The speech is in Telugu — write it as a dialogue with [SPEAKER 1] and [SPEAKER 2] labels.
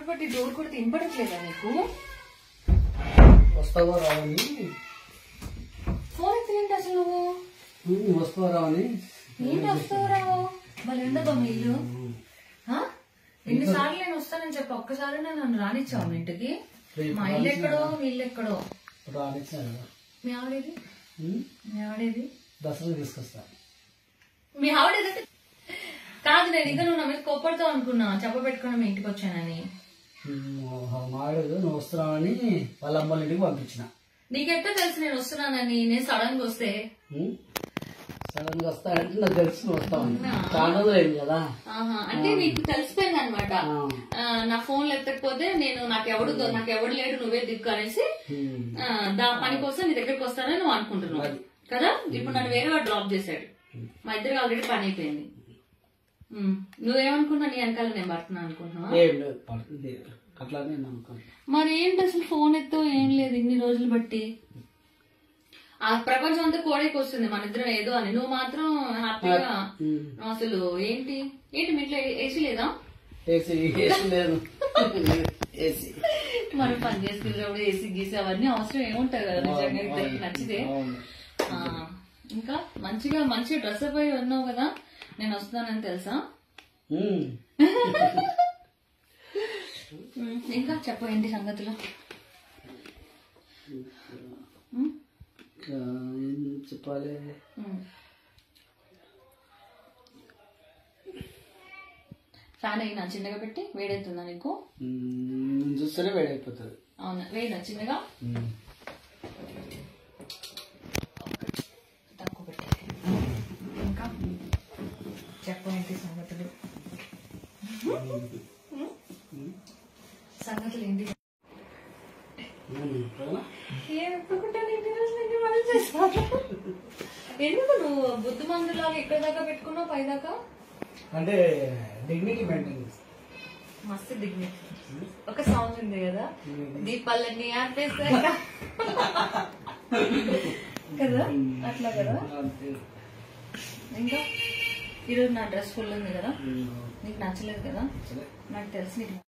[SPEAKER 1] పట్టి డోర్ కొడితే ఇంపడట్లేదా నీకు
[SPEAKER 2] వస్తావో రావని
[SPEAKER 1] ఫోన్ ఎత్తింటి అసలు నువ్వు
[SPEAKER 2] ఉమ్, వస్తావో రావని
[SPEAKER 1] ఏంటి వస్తావు రావు మళ్ళీ ఉండదు మీ ఇల్లు ఆ? ఎన్నిసార్లు నేను వస్తానని చెప్పి ఒక్కసారి నన్ను రానిచ్చావు మీ ఇంటికి మా ఇల్లు ఎక్కడో మీ ఇల్లు ఎక్కడో
[SPEAKER 2] రానిచ్చాను కదా
[SPEAKER 1] మీ ఆవిడేది
[SPEAKER 2] ఉమ్,
[SPEAKER 1] మీ ఆవిడేది
[SPEAKER 2] దసరా తీసుకొస్తా
[SPEAKER 1] మీ ఆవిడేది కాదు నేను ఇంకా నువ్వు నా మీద కోప్పడతావు అనుకున్నా చెప్ప పెట్టుకుని మీ ఇంటికి వచ్చానని
[SPEAKER 2] మాడు నువ్వు వస్తున్నావని వాళ్ళ అమ్మల ఇంటికి పంపించిన
[SPEAKER 1] నీకెట్టో తెలుసు నేను వస్తున్నానని నేను సడన్ గా వస్తే
[SPEAKER 2] సడన్ గా వస్తానంటే నాకు తెలిసి నువ్వు వస్తావని చాలా రోజులు అయింది కదా
[SPEAKER 1] ఆహా, అంటే నీకు తెలిసిపోయింది అనమాట
[SPEAKER 2] ఆ.
[SPEAKER 1] నా ఫోన్ ఎత్తకపోతే నేను నాకు ఎవడు దొ- నాకు ఎవడు లేడు నువ్వే దిక్కు అనేసి
[SPEAKER 2] ఉమ్,
[SPEAKER 1] ఆ, దా పని కోసం నీ దగ్గరికి వస్తానని నువ్వు అనుకుంటున్నావు కదా ఇప్పుడు నన్ను వేరే వాడు డ్రాప్ చేశాడు మా ఇద్దరికి ఆల్రెడీ పని అయిపోయింది ఉమ్, నువ్వేమనుకున్నా నీ వెనకాల నేను పడుతున్నా అనుకుంటున్నావా
[SPEAKER 2] ఏం లేదు పడుతుంది అట్లానే నమ్మకం
[SPEAKER 1] మరి ఏంటి అసలు ఫోన్ ఎత్తో ఏం లేదు ఇన్ని రోజులు బట్టి ఆ ప్రపంచం అంతా కోడైకి వస్తుంది మన ఇద్దరం ఏదో అని నువ్వు మాత్రం హ్యాపీగా
[SPEAKER 2] ఉమ్,
[SPEAKER 1] నువ్వు అసలు ఏంటి ఏంటి మీ ఇంట్లో ఏసీ లేదా
[SPEAKER 2] ఏసీ ఏసీ లేదు ఏసీ
[SPEAKER 1] మనం పని చేసుకునేటప్పుడు ఏసీ గీసీ అవన్నీ అవసరం ఏముంటాయి కదా నిజంగా ఇద్దరికి నచ్చితే
[SPEAKER 2] అవును.
[SPEAKER 1] ఆ, ఇంకా మంచిగా మంచిగా డ్రెస్ అప్ అయి ఉన్నావు కదా నేను వస్తానని తెలుసా
[SPEAKER 2] ఉమ్,
[SPEAKER 1] ఉమ్, ఇంకా చెప్పు ఏంటి సంగతులు ఉమ్,
[SPEAKER 2] ఆ, ఏం చెప్పాలి
[SPEAKER 1] ఉమ్. ఫ్యాన్ అయినా చిన్నగా పెట్టి వేడెత్తుందా నీకు
[SPEAKER 2] ఉమ్, చూస్తేనే వేడైపోతుంది
[SPEAKER 1] అవునా వేడినా చిన్నగా
[SPEAKER 2] ఉమ్.
[SPEAKER 1] తక్కువ పెట్టి ఇంకా చెప్పు ఏంటి సంగతులు సంగతులు ఏంటి
[SPEAKER 2] ఉమ్, అవునా?
[SPEAKER 1] ఏం ఎత్తుకుంటాను ఎన్ని రోజులు ఎన్ని పనులు చేస్తాను ఎందుకు నువ్వు బుద్ధి మందులాగా ఎక్కడి దాకా పెట్టుకున్నావు పై దాకా
[SPEAKER 2] అంటే డిగ్నిటీ మెయింటైన్
[SPEAKER 1] మస్తు డిగ్నిటీ ఒక సాంగ్ ఉంది కదా దీపాలన్నీ ఆర్పేస్తాయి కదా అట్లా కదా ఇంకా ఈరోజు నా డ్రెస్ ఫుల్ ఉంది కదా నీకు నచ్చలేదు కదా నాకు తెలిసి నీకు